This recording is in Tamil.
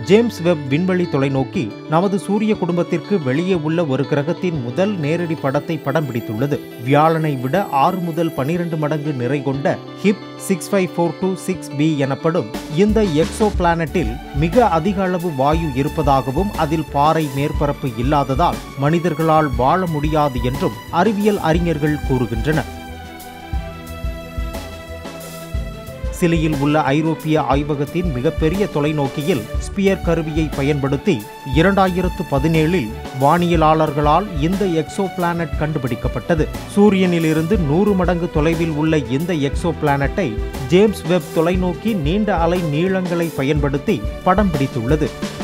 ஜேம்ஸ் வெப் விண்வெளி தொலைநோக்கி நமது சூரிய குடும்பத்திற்கு வெளியே உள்ள ஒரு கிரகத்தின் முதல் நேரடி படத்தை படம் பிடித்துள்ளது வியாழனை விட ஆறு முதல் பனிரெண்டு மடங்கு நிறை கொண்ட HIP six five four two six B எனப்படும் இந்த எக்ஸோ பிளானட்டில் மிக அதிக அளவு வாயு இருப்பதாகவும் அதில் பாறை மேற்பரப்பு இல்லாததால் மனிதர்களால் வாழ முடியாது என்றும் அறிவியல் அறிஞர்கள் கூறுகின்றனர் சிலியில் உள்ள ஐரோப்பிய ஆய்வகத்தின் மிகப்பெரிய தொலைநோக்கியில் ஸ்பியர் கருவியை பயன்படுத்தி இரண்டாயிரத்து பதினேழில் வானியலாளர்களால் இந்த எக்ஸோ பிளானட் கண்டுபிடிக்கப்பட்டது சூரியனிலிருந்து நூறு மடங்கு தொலைவில் உள்ள இந்த எக்ஸோ பிளானட்டை ஜேம்ஸ் வெப் தொலைநோக்கி நீண்ட அலை நீளங்களை பயன்படுத்தி படம் பிடித்துள்ளது